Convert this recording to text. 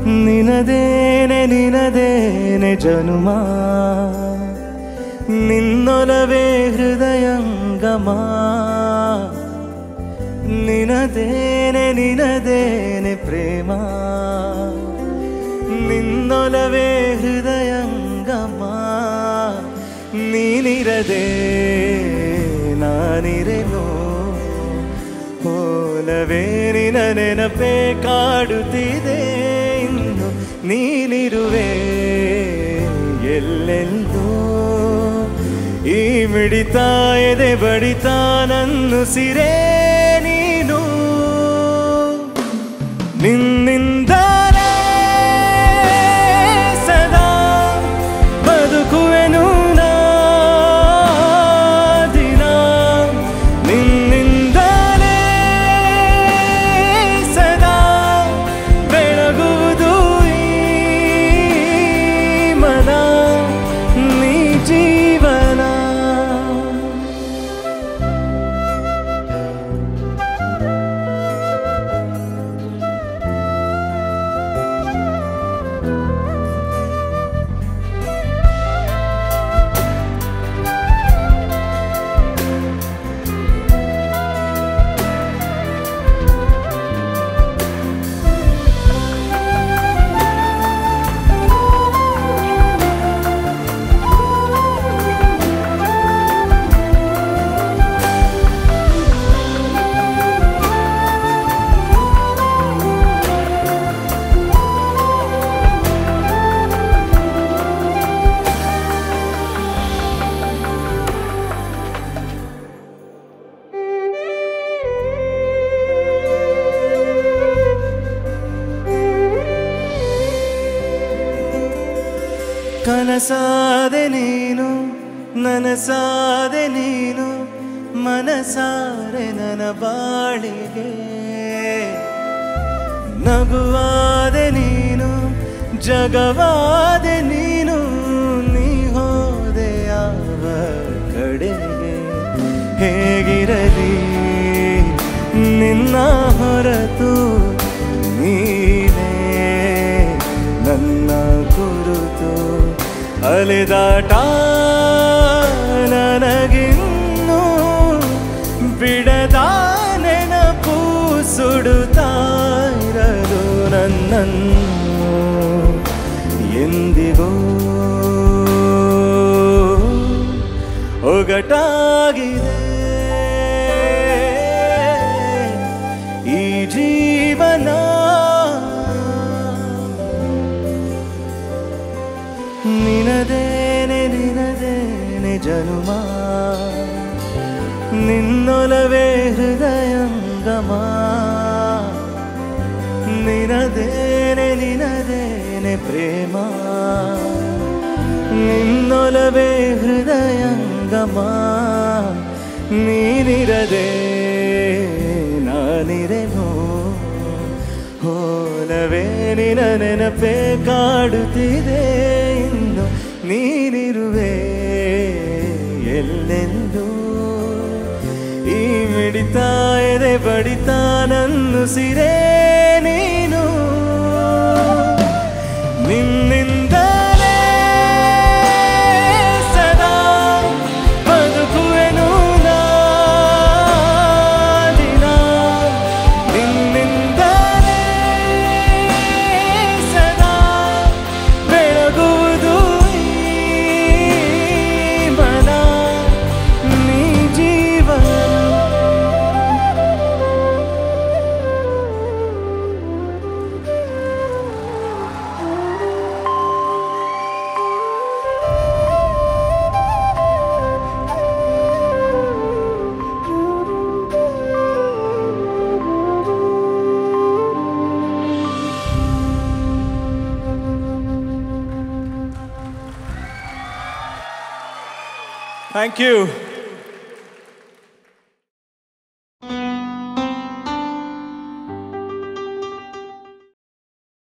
ನಿನದೇನೆ ನಿನದೇನೆ ಜನುಮ ನಿನ್ನೊಲವೇ ಹೃದಯಂಗಮ ನಿನದೇನೆ ನಿನದೇನೆ ಪ್ರೇಮ ನಿನ್ನೊಲವೇ ಹೃದಯಂಗಮ ನೀನಿರದೆ ನಾನಿರೆನು ಹೋಲವೇ ನಿನ ನೆನಪೇ ಕಾಡುತ್ತಿದೆ ಇನ್ನು ನೀನಿರುವೆ ಎಲ್ಲೆಂದೋ ಈ ಮಿಡಿತ ಎದೆ ಬಡಿತ ನನ್ನು ಸಿರೇ ನೀನು ನಿನ್ನಿಂದಲೇ ಸದಾ ಬದುಕುವೆನು ನಾ ದಿನ ನಿನ್ನಿಂದಲೇ ಸದಾ ಬೆಳಗುವುದು ಈ ಮನ ನೀ ಜೀವನ ಕನಸಾದೆ ನೀನು ನನಸಾದೆ ನೀನು ಮನಸಾರೆ ನನ್ನ ಬಾಳಿಗೆ ನಗುವಾದೆ ನೀನು ಜಗವಾದೆ ನೀನು ನೀ ಹೋದೆ ಯಾವ ಕಡೆಗೆ ಹೇಗಿರಲಿ ನಿನ್ನ ಹೊರತು ನೀನೇ ನನ್ನ ಕುರಿತು ಅಲೆದಾಟ ನನಗಿನ್ನು ಬಿಡದ ನೆನಪು ಸುಡುತ್ತಾ ಇರಲು ನನ್ನನ್ನು ಎಂದಿಗೂ ಒಗಟಾಗಿದೆ ಈ ಜೀವನ ನಿನದೇನೆ ನಿನದೇನೆ ಜನುಮ ನಿನ್ನೊಲವೇ ಹೃದಯಂಗಮ ನಿನದೇನೆ ನಿನದೇನೆ ಪ್ರೇಮ ನಿನ್ನೊಲವೇ ಹೃದಯಂಗಮ ನೀನಿರದೆ ನಾನಿರೆನು ಹೋಲವೇ ನಿನ ನೆನಪೇ ಕಾಡುತ್ತಿದೆ ಇನ್ನು ನೀನಿರುವೆ ಎಲ್ಲೆಂದೂ ಈ ಮಿಡಿತ ಎದೆ ಬಡಿತ ನನ್ನು ಸಿರೇ ನೀನು ನಿನ್ನಿಂದಲೇ ಸದಾ ಬದುಕುವೆನು ನಾ ದಿನ ನಿನ್ನಿಂದಲೇ ಸದಾ ಬೆಳಗುವುದು ಈ ಮನ ನೀ ಜೀವನ Thank you.